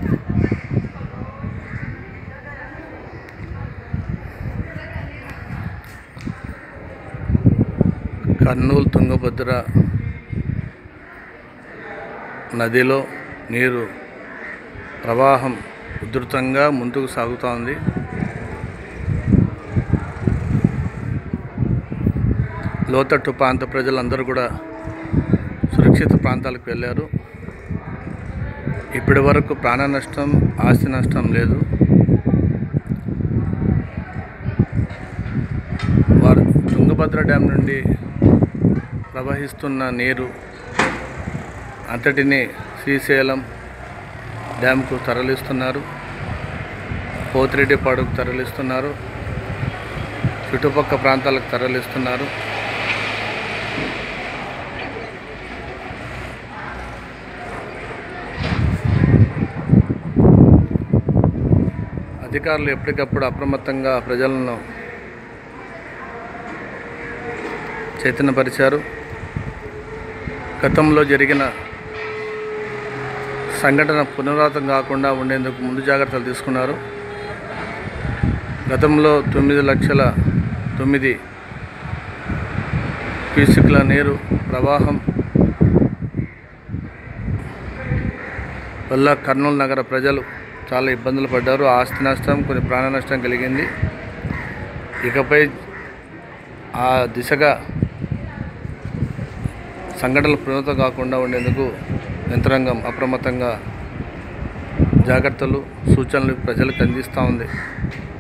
కర్నూలు తుంగభద్ర నదిలో నీరు ప్రవాహం ఉధృతంగా ముందుకు సాగుతూ ఉంది లోతట్టు ప్రాంత ప్రజలందరూ కూడా సురక్షిత ప్రాంతాలకు వెళ్ళారు ఇప్పటి వరకు ప్రాణ నష్టం ఆస్తి నష్టం లేదు వారు తుంగభద్ర డ్యాం నుండి ప్రవహిస్తున్న నీరు అంతటిని శ్రీశైలం డ్యాంకు తరలిస్తున్నారు పోతిరెడ్డిపాడుకు తరలిస్తున్నారు చుట్టుపక్క ప్రాంతాలకు తరలిస్తున్నారు అధికారులు ఎప్పటికప్పుడు అప్రమత్తంగా ప్రజలను చైతన్యపరిచారు గతంలో జరిగిన సంఘటన పునరావృతం కాకుండా ఉండేందుకు ముందు జాగ్రత్తలు తీసుకున్నారు గతంలో తొమ్మిది లక్షల తొమ్మిది క్యూసిక్ల నీరు ప్రవాహం వల్ల కర్నూలు నగర ప్రజలు చాలా ఇబ్బందులు పడ్డారు ఆస్తి నష్టం కొన్ని ప్రాణ నష్టం కలిగింది ఇకపై ఆ దిశగా సంఘటనలు పునరుతం కాకుండా ఉండేందుకు యంత్రాంగం అప్రమత్తంగా జాగ్రత్తలు సూచనలు ప్రజలకు అందిస్తూ ఉంది